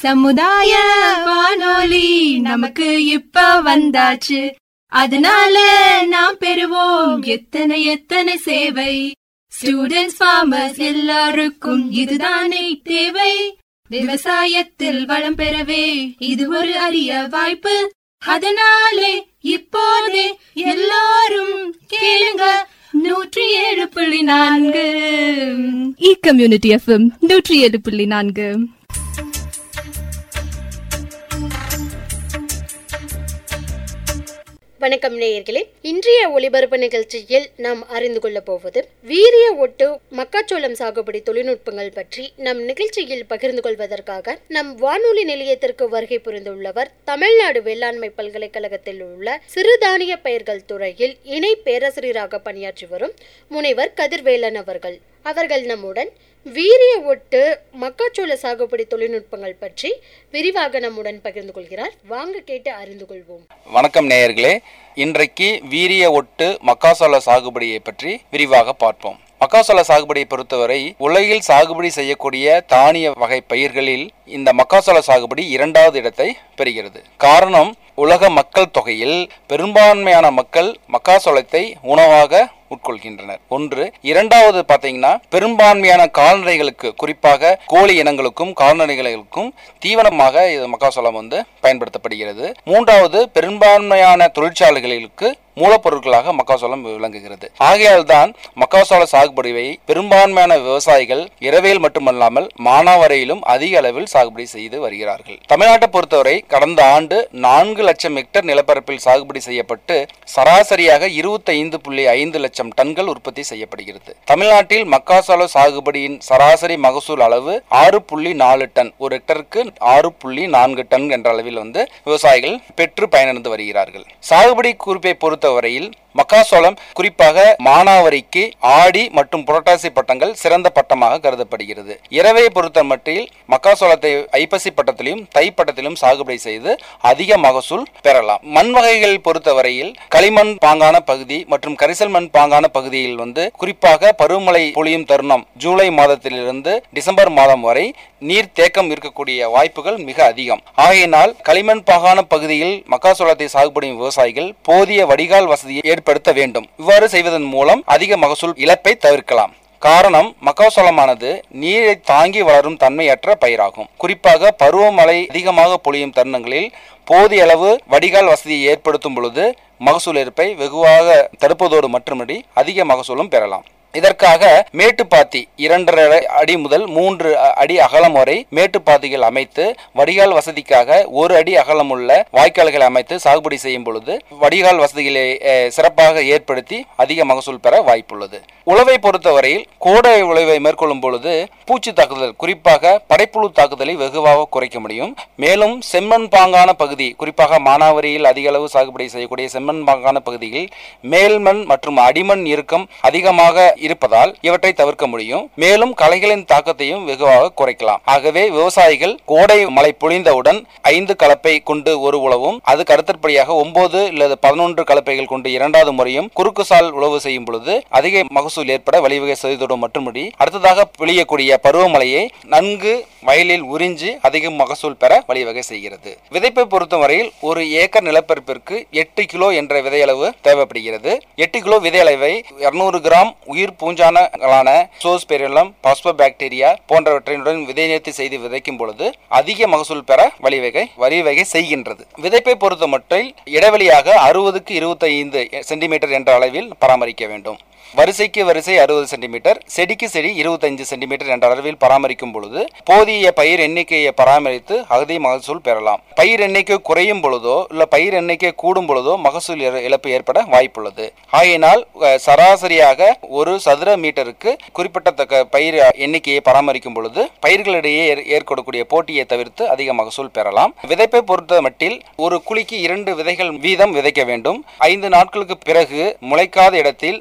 சமுதாய வானொலி நமக்கு இப்ப வந்தாச்சு அதனால நாம் பெறுவோம் எத்தனை எத்தனை சேவை ஸ்டூடெண்ட்ஸ் ஃபார்மர்ஸ் எல்லாருக்கும் இதுதானே தேவை விவசாயத்தில் வளம் பெறவே இது ஒரு அரிய வாய்ப்பு அதனாலே இப்போதே எல்லாரும் கேளுங்க நூற்றி ஏழு புள்ளி நான்கு இ கம்யூனிட்டி எஃப்எம் நூற்றி ஏழு புள்ளி நான்கு வணக்கம் நேயர்களே இன்றைய ஒளிபரப்பு நிகழ்ச்சியில் நாம் அறிந்து கொள்ளப் போவது வீரிய ஒட்டு மக்காச்சோளம் சாகுபடி தொழில்நுட்பங்கள் பற்றி நம் நிகழ்ச்சியில் பகிர்ந்து கொள்வதற்காக நம் வானொலி நிலையத்திற்கு வருகை புரிந்துள்ளவர் தமிழ்நாடு வேளாண்மை பல்கலைக்கழகத்தில் உள்ள சிறுதானிய பயிர்கள் துறையில் இணை பேராசிரியராக பணியாற்றி வரும் முனைவர் கதிர்வேலன் அவர்கள் அவர்கள் நம்முடன் வீரிய ஒட்டு மக்காச்சோள சாகுபடி தொழில்நுட்பங்கள் பற்றி விரிவாக நம்முடன் பகிர்ந்து கொள்கிறார் வாங்க கேட்டு அறிந்து கொள்வோம் வணக்கம் நேயர்களே இன்றைக்கு வீரிய ஒட்டு மக்காசோள சாகுபடியை பற்றி விரிவாக பார்ப்போம் மக்காசோள சாகுபடியை பொறுத்தவரை உலகில் சாகுபடி செய்யக்கூடிய தானிய வகை பயிர்களில் இந்த மக்காசோள சாகுபடி இரண்டாவது இடத்தை பெறுகிறது காரணம் உலக மக்கள் தொகையில் பெரும்பான்மையான மக்கள் மக்காசோளத்தை உணவாக உட்கொள்கின்றனர் ஒன்று இரண்டாவது பார்த்தீங்கன்னா பெரும்பான்மையான கால்நடைகளுக்கு குறிப்பாக கோழி இனங்களுக்கும் கால்நடைகளுக்கும் தீவனமாக இது மக்காசோளம் வந்து பயன்படுத்தப்படுகிறது மூன்றாவது பெரும்பான்மையான தொழிற்சாலைகளுக்கு மூலப்பொருட்களாக மக்காசோளம் விளங்குகிறது ஆகையால் தான் மக்காசோள சாகுபடியை பெரும்பான்மையான விவசாயிகள் இரவையில் மட்டுமல்லாமல் மானாவரையிலும் அதிக அளவில் சாகுபடி செய்து வருகிறார்கள் தமிழ்நாட்டை பொறுத்தவரை கடந்த ஆண்டு நான்கு லட்சம் ஹெக்டர் நிலப்பரப்பில் சாகுபடி செய்யப்பட்டு சராசரியாக இருபத்தைந்து புள்ளி ஐந்து லட்சம் டன்கள் உற்பத்தி செய்யப்படுகிறது தமிழ்நாட்டில் மக்காசோள சாகுபடியின் சராசரி மகசூல் அளவு ஆறு புள்ளி நாலு டன் ஒரு ஹெக்டருக்கு ஆறு புள்ளி நான்கு டன் என்ற அளவில் வந்து விவசாயிகள் பெற்று பயனடைந்து வருகிறார்கள் சாகுபடி குறிப்பை பொறுத்தவரையில் மக்காசோளம் குறிப்பாக மானாவரிக்கு ஆடி மற்றும் புரட்டாசி பட்டங்கள் சிறந்த பட்டமாக கருதப்படுகிறது இரவை பொறுத்த மட்டில் மக்காசோளத்தை ஐப்பசி பட்டத்திலும் தை பட்டத்திலும் சாகுபடி செய்து அதிக மகசூல் பெறலாம் மண் வகைகள் பொறுத்தவரையில் களிமண் பாங்கான பகுதி மற்றும் கரிசல் மண் பாங்கான பகுதியில் வந்து குறிப்பாக பருவமழை பொழியும் தருணம் ஜூலை மாதத்திலிருந்து டிசம்பர் மாதம் வரை நீர் தேக்கம் இருக்கக்கூடிய வாய்ப்புகள் மிக அதிகம் ஆகையினால் களிமண் பாகான பகுதியில் மக்காசோளத்தை சாகுபடியும் விவசாயிகள் போதிய வடிகால் வசதியை ஏற்படுத்த வேண்டும் இவ்வாறு செய்வதன் மூலம் அதிக மகசூல் இழப்பை தவிர்க்கலாம் காரணம் மக்காசோளமானது நீரை தாங்கி வளரும் தன்மையற்ற பயிராகும் குறிப்பாக பருவமழை அதிகமாக பொழியும் தருணங்களில் போதிய அளவு வடிகால் வசதியை ஏற்படுத்தும் பொழுது மகசூல் இருப்பை வெகுவாக தடுப்பதோடு மட்டுமன்றி அதிக மகசூலும் பெறலாம் இதற்காக மேட்டுப்பாத்தி இரண்டரை அடி முதல் மூன்று அடி அகலம் வரை மேட்டுப்பாத்திகள் அமைத்து வடிகால் வசதிக்காக ஒரு அடி அகலமுள்ள வாய்க்கால்களை அமைத்து சாகுபடி செய்யும் பொழுது வடிகால் வசதிகளை அஹ், சிறப்பாக ஏற்படுத்தி அதிக மகசூல் பெற வாய்ப்புள்ளது உழவை பொறுத்தவரையில் கோடை உழவை மேற்கொள்ளும் பொழுது பூச்சி தாக்குதல் குறிப்பாக படைப்புழு தாக்குதலை வெகுவாக குறைக்க முடியும் மேலும் செம்மண் பாங்கான பகுதி குறிப்பாக மானாவரியில் அதிக அளவு சாகுபடி செய்யக்கூடிய செம்மண் பாங்கான பகுதியில் மேல்மண் மற்றும் அடிமண் இறுக்கம் அதிகமாக இருப்பதால் இவற்றை தவிர்க்க முடியும் மேலும் களைகளின் தாக்கத்தையும் வெகுவாக குறைக்கலாம் ஆகவே விவசாயிகள் கோடை மழை பொழிந்தவுடன் ஐந்து கலப்பை கொண்டு ஒரு உழவும் அதுக்கு அடுத்தபடியாக ஒன்பது அல்லது பதினொன்று கலப்பைகள் கொண்டு இரண்டாவது முறையும் குறுக்கு சால் உழவு செய்யும் பொழுது அதிக மகசூல் ஏற்பட வழிவகை செய்தோடு மட்டுமடி அடுத்ததாக பொழியக்கூடிய பருவமழையை நன்கு வயலில் உறிஞ்சி அதிக மகசூல் பெற வழிவகை செய்கிறது விதைப்பை பொறுத்தவரையில் ஒரு ஏக்கர் நிலப்பரப்பிற்கு எட்டு கிலோ என்ற விதையளவு தேவைப்படுகிறது எட்டு கிலோ விதையளவை இருநூறு கிராம் உயிர் பூஞ்சானங்களான சோஸ்பெரிலம் பாஸ்போபாக்டீரியா போன்றவற்றினுடன் விதை நேர்த்தி செய்து விதைக்கும் பொழுது அதிக மகசூல் பெற வழிவகை வழிவகை செய்கின்றது விதைப்பை பொறுத்த மட்டில் இடைவெளியாக அறுபதுக்கு இருபத்தைந்து சென்டிமீட்டர் என்ற அளவில் பராமரிக்க வேண்டும் வரிசைக்கு வரிசை அறுபது சென்டிமீட்டர் செடிக்கு செடி இருபத்தஞ்சு சென்டிமீட்டர் என்ற அளவில் பராமரிக்கும் பொழுது போதிய பயிர் எண்ணிக்கையை பராமரித்து அகதி மகசூல் பெறலாம் பயிர் எண்ணிக்கை குறையும் பொழுதோ இல்ல பயிர் எண்ணிக்கை கூடும் பொழுதோ மகசூல் இழ- இழப்பு ஏற்பட வாய்ப்புள்ளது ஆகையினால் அஹ், சராசரியாக ஒரு சதுர மீட்டருக்கு குறிப்பிடத்தக்க பயிர் எண்ணிக்கையை பராமரிக்கும் பொழுது பயிர்களிடையே ஏற்- ஏற்படக்கூடிய போட்டியை தவிர்த்து அதிக மகசூல் பெறலாம் விதைப்பை பொறுத்த மட்டில் ஒரு குழிக்கு இரண்டு விதைகள் வீதம் விதைக்க வேண்டும் ஐந்து நாட்களுக்கு பிறகு முளைக்காத இடத்தில் விதைகள்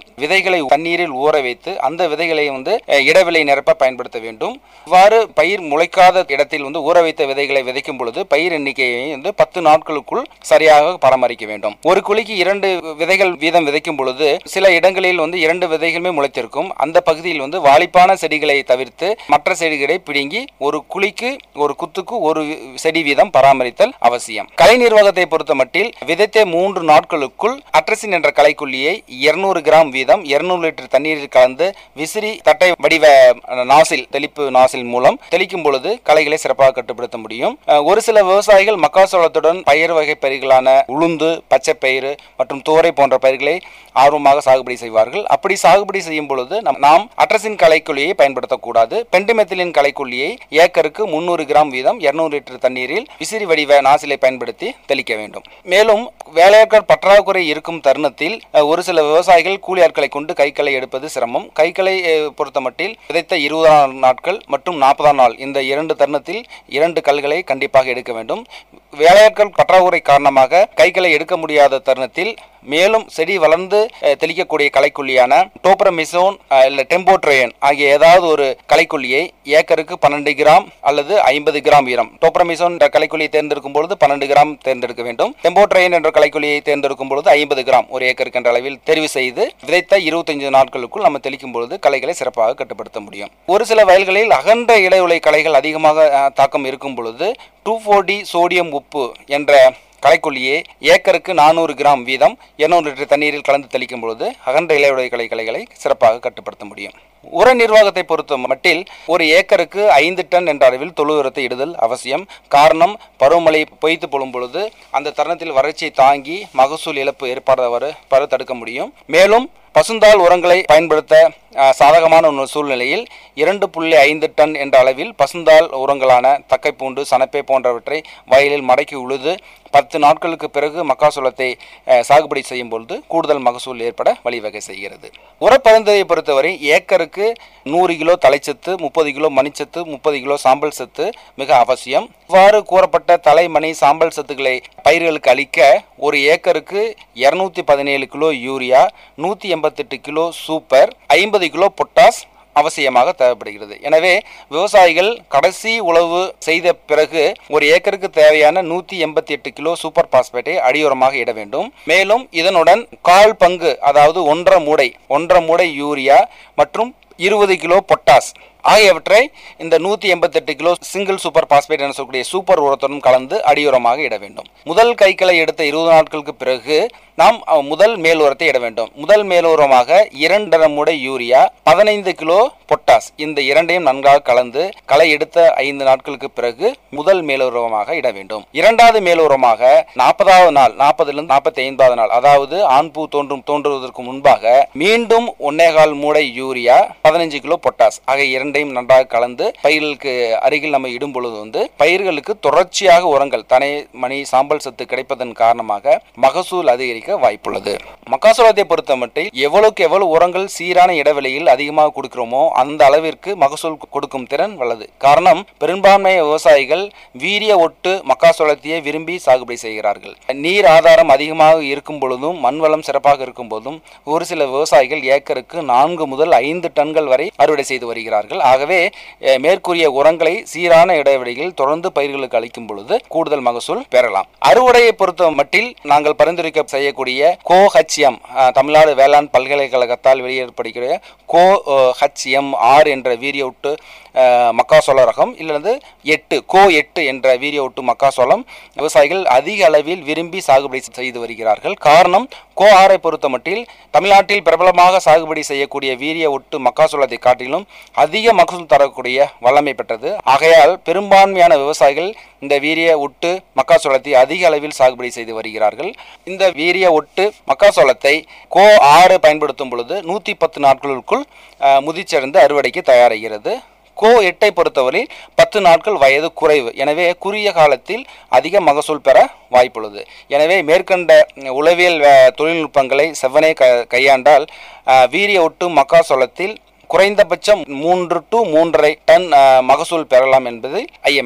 விதைகளை தண்ணீரில் ஊற வைத்து அந்த விதைகளை வந்து அஹ், இடைவெளி நிரப்ப பயன்படுத்த வேண்டும் இவ்வாறு பயிர் முளைக்காத இடத்தில் வந்து ஊற வைத்த விதைகளை விதைக்கும் பொழுது பயிர் எண்ணிக்கையை வந்து பத்து நாட்களுக்குள் சரியாக பராமரிக்க வேண்டும் ஒரு குழிக்கு இரண்டு விதைகள் வீதம் விதைக்கும் பொழுது சில இடங்களில் வந்து இரண்டு விதைகளுமே முளைத்திருக்கும் அந்த பகுதியில் வந்து வாலிப்பான செடிகளை தவிர்த்து மற்ற செடிகளை பிடுங்கி ஒரு குழிக்கு ஒரு குத்துக்கு ஒரு செடி வீதம் பராமரித்தல் அவசியம் கலை நிர்வாகத்தை பொறுத்த மட்டில் விதைத்த மூன்று நாட்களுக்குள் அட்ரசின் என்ற களைக்கொல்லியை 200 கிராம் வீதம் 200 லிட்டர் தண்ணீரில் கலந்து விசிறி தட்டை வடிவ அஹ், நாசில் தெளிப்பு நாசில் மூலம் தெளிக்கும் பொழுது களைகளை சிறப்பாக கட்டுப்படுத்த முடியும் அஹ், ஒரு சில விவசாயிகள் மக்காசோளத்துடன் பயிர் வகை பயிர்களான உளுந்து பச்சை பயிறு மற்றும் துவரை போன்ற பயிர்களை ஆர்வமாக சாகுபடி செய்வார்கள் அப்படி சாகுபடி செய்யும் பொழுது நம்- நாம் அட்ரசின் களைக்கொல்லியை பயன்படுத்தக்கூடாது பெண்டிமெத்திலின் களைக்கொல்லியை ஏக்கருக்கு முன்னூறு கிராம் வீதம் 200 லிட்டர் தண்ணீரில் விசிறி வடிவ நாசிலை பயன்படுத்தி தெளிக்க வேண்டும் மேலும் வேலையாட்கள் பற்றாக்குறை இருக்கும் தருணத்தில் அஹ், ஒரு சில விவசாயிகள் கூலி ஆட்களை கொண்டு கைகளை எடுப்பது சிரமம் கைகளை அஹ், பொறுத்தமட்டில் விதைத்த இருபதாம் நாட்கள் மற்றும் நாற்பதாம் நாள் இந்த இரண்டு தருணத்தில் இரண்டு கல்களை கண்டிப்பாக எடுக்க வேண்டும் வேலையாட்கள் பற்றாக்குறை காரணமாக கைகளை எடுக்க முடியாத தருணத்தில் மேலும் செடி வளர்ந்து அஹ், தெளிக்கக்கூடிய களைக்கொல்லியான டோப்ரமிசோன் அஹ், இல்ல டெம்போட்ரேயன் ஆகிய ஏதாவது ஒரு களைக்கொல்லியை ஏக்கருக்கு பன்னெண்டு கிராம் அல்லது ஐம்பது கிராம் வீதம் டோப்ரமிசோன் என்ற களைக்கொல்லியை தேர்ந்தெடுக்கும் பொழுது பன்னெண்டு கிராம் தேர்ந்தெடுக்க வேண்டும் டெம்போட்ரேயன் என்ற களைக்கொல்லியை தேர்ந்தெடுக்கும் பொழுது ஐம்பது கிராம் ஒரு ஏக்கருக்கு என்ற அளவில் தெரிவு செய்து விதைத்த இருபத்தஞ்சு நாட்களுக்குள் நம்ம தெளிக்கும் பொழுது களைகளை சிறப்பாக கட்டுப்படுத்த முடியும் ஒரு சில வயல்களில் அகன்ற இலையுலை களைகள் அதிகமாக அஹ், தாக்கம் இருக்கும் பொழுது டூ ஃபோர்டி சோடியம் உப்பு என்ற களைக்கொல்லியை ஏக்கருக்கு நானூறு கிராம் வீதம் 200 லிட்டர் தண்ணீரில் கலந்து தெளிக்கும் பொழுது அகன்ற இலையுடைய களை களைகளை சிறப்பாக கட்டுப்படுத்த முடியும் உர நிர்வாகத்தை பொறுத்த மட்டில் ஒரு ஏக்கருக்கு ஐந்து டன் என்ற அளவில் தொழு உரத்தை இடுதல் அவசியம் காரணம் பருவமழை பொய்த்து பொழும் பொழுது அந்த தருணத்தில் வறட்சியை தாங்கி மகசூல் இழப்பு ஏற்படாதவாறு பர தடுக்க முடியும் மேலும் பசுந்தாள் உரங்களை பயன்படுத்த அஹ், சாதகமான ஒரு சூழ்நிலையில் இரண்டு புள்ளி ஐந்து டன் என்ற அளவில் பசுந்தாள் உரங்களான தக்கைப்பூண்டு சனப்பை போன்றவற்றை வயலில் மடக்கி உழுது பத்து நாட்களுக்கு பிறகு மக்காசோளத்தை அஹ், சாகுபடி செய்யும் பொழுது கூடுதல் மகசூல் ஏற்பட வழிவகை செய்கிறது உரப்பரிந்துரையை பொறுத்தவரை ஏக்கருக்கு நூறு கிலோ தலைச்சத்து முப்பது கிலோ மணிச்சத்து முப்பது கிலோ சாம்பல் சத்து மிக அவசியம் இவ்வாறு கூறப்பட்ட தலைமணி சாம்பல் சத்துக்களை பயிர்களுக்கு அளிக்க ஒரு ஏக்கருக்கு இருநூத்தி பதினேழு கிலோ யூரியா நூற்றி எண்பத்தெட்டு கிலோ சூப்பர் ஐம்பது கிலோ பொட்டாஸ் அவசியமாக தேவைப்படுகிறது எனவே விவசாயிகள் கடைசி உழவு செய்த பிறகு ஒரு ஏக்கருக்கு தேவையான நூற்றி எண்பத்தி எட்டு கிலோ சூப்பர் பாஸ்பேட்டை அடியோரமாக இட வேண்டும் மேலும் இதனுடன் கால் பங்கு அதாவது ஒன்றரை மூடை ஒன்றரை மூடை யூரியா மற்றும் இருபது கிலோ பொட்டாஸ் ஆகியவற்றை இந்த நூற்றி எண்பத்தெட்டு கிலோ சிங்கிள் சூப்பர் பாஸ்பேட் என சொல்லக்கூடிய சூப்பர் உரத்துடன் கலந்து அடியுரமாக இட வேண்டும் முதல் கைக்களை எடுத்த இருபது நாட்களுக்கு பிறகு நாம் அஹ், முதல் மேல் உரத்தை இட வேண்டும் முதல் மேல் உரமாக இரண்டரை முடை யூரியா பதினைந்து கிலோ பொட்டாஸ் இந்த இரண்டையும் நன்றாக கலந்து களை எடுத்த ஐந்து நாட்களுக்கு பிறகு முதல் மேலுரமாக இட வேண்டும் இரண்டாவது மேலுரமாக நாற்பதாவது நாள் நாற்பதுலேருந்து நாற்பத்தி ஐந்தாவது நாள் அதாவது ஆண் பூ தோன்றும் தோன்றுவதற்கு முன்பாக மீண்டும் ஒன்னேகால் மூடை யூரியா பதினஞ்சு கிலோ பொட்டாஸ் ஆகிய இரண்டையும் நன்றாக கலந்து பயிர்களுக்கு அருகில் நம்ம இடும் பொழுது வந்து பயிர்களுக்கு தொடர்ச்சியாக உரங்கள் தனை மணி சாம்பல் சத்து கிடைப்பதன் காரணமாக மகசூல் அதிகரிக்க வாய்ப்புள்ளது மக்காசோளத்தை பொறுத்த மட்டில் எவ்வளவுக்கு எவ்வளவு உரங்கள் சீரான இடைவெளியில் அதிகமாக கொடுக்கிறோமோ அந்த அளவிற்கு மகசூல் கொடுக்கும் திறன் வல்லது காரணம் பெரும்பான்மை விவசாயிகள் வீரிய ஒட்டு மக்காசோளத்தையே விரும்பி சாகுபடி செய்கிறார்கள் நீர் ஆதாரம் அதிகமாக இருக்கும் பொழுதும் மண் வளம் சிறப்பாக இருக்கும் போதும் ஒரு சில விவசாயிகள் ஏக்கருக்கு நான்கு முதல் ஐந்து டன்கள் வரை அறுவடை செய்து வருகிறார்கள் ஆகவே அஹ், மேற்கூறிய உரங்களை சீரான இடைவெளியில் தொடர்ந்து பயிர்களுக்கு அளிக்கும் பொழுது கூடுதல் மகசூல் பெறலாம் அறுவடையை பொறுத்த மட்டில் நாங்கள் பரிந்துரைக்க செய்யக்கூடிய கோ ஹச்எம் தமிழ்நாடு வேளாண் பல்கலைக்கழகத்தால் வெளியிடப்படுகிற கோ ஹச்எம் ஆர் என்ற வீரிய ஒட்டு அஹ், மக்காசோள ரகம் இல்லது எட்டு கோ எட்டு என்ற வீரிய ஒட்டு மக்காசோளம் விவசாயிகள் அதிக அளவில் விரும்பி சாகுபடி செய்து வருகிறார்கள் காரணம் கோ ஆரை பொறுத்த மட்டில் தமிழ்நாட்டில் பிரபலமாக சாகுபடி செய்யக்கூடிய வீரிய ஒட்டு மக்காசோளத்தை காட்டிலும் அதிக மகசூல் தரக்கூடிய வல்லமை பெற்றது ஆகையால் பெரும்பான்மையான விவசாயிகள் இந்த வீரிய ஒட்டு மக்காசோளத்தை அதிக அளவில் சாகுபடி செய்து வருகிறார்கள் இந்த வீரிய ஒட்டு மக்காசோளத்தை கோ ஆறு பயன்படுத்தும் பொழுது நூற்றி பத்து நாட்களுக்குள் அஹ், முதிர்ச்சடைந்து அறுவடைக்கு தயாராகிறது கோ எட்டை பொறுத்தவரை பத்து நாட்கள் வயது குறைவு எனவே குறுகிய காலத்தில் அதிக மகசூல் பெற வாய்ப்புள்ளது எனவே மேற்கண்ட உளவியல் வே- தொழில்நுட்பங்களை செவ்வனே க கையாண்டால் அஹ், வீரிய ஒட்டு மக்காசோளத்தில் குறைந்தபட்சம் மூன்று டு மூன்றரை டன் அஹ், மகசூல் பெறலாம் என்பது ஐயமில்லை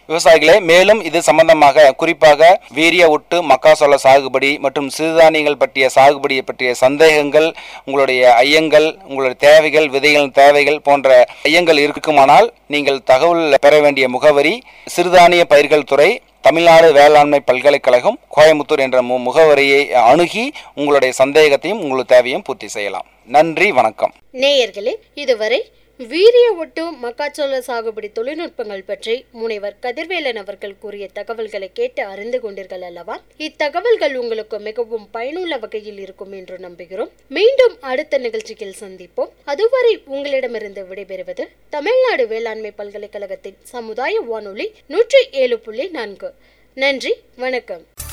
விவசாயிகளே மேலும் இது சம்பந்தமாக குறிப்பாக வீரிய ஒட்டு மக்காசோள சாகுபடி மற்றும் சிறுதானியங்கள் பற்றிய சாகுபடியை பற்றிய சந்தேகங்கள் உங்களுடைய ஐயங்கள் உங்களுடைய தேவைகள் விதைகளின் தேவைகள் போன்ற ஐயங்கள் இருக்குமானால் நீங்கள் தகவல் பெற வேண்டிய முகவரி சிறுதானிய பயிர்கள் துறை தமிழ்நாடு வேளாண்மை பல்கலைக்கழகம் கோயம்புத்தூர் என்ற மு- முகவரியை அணுகி உங்களுடைய சந்தேகத்தையும் உங்களுக்கு தேவையும் பூர்த்தி செய்யலாம் நன்றி வணக்கம் நேயர்களே இதுவரை வீரிய ஒட்டு மக்காச்சோள சாகுபடி தொழில்நுட்பங்கள் பற்றி முனைவர் கதிர்வேலன் அவர்கள் கூறிய தகவல்களை கேட்டு அறிந்து கொண்டீர்கள் அல்லவா இத்தகவல்கள் உங்களுக்கு மிகவும் பயனுள்ள வகையில் இருக்கும் என்று நம்புகிறோம் மீண்டும் அடுத்த நிகழ்ச்சியில் சந்திப்போம் அதுவரை உங்களிடமிருந்து விடைபெறுவது தமிழ்நாடு வேளாண்மை பல்கலைக்கழகத்தின் சமுதாய வானொலி நூற்றி ஏழு புள்ளி நான்கு நன்றி வணக்கம்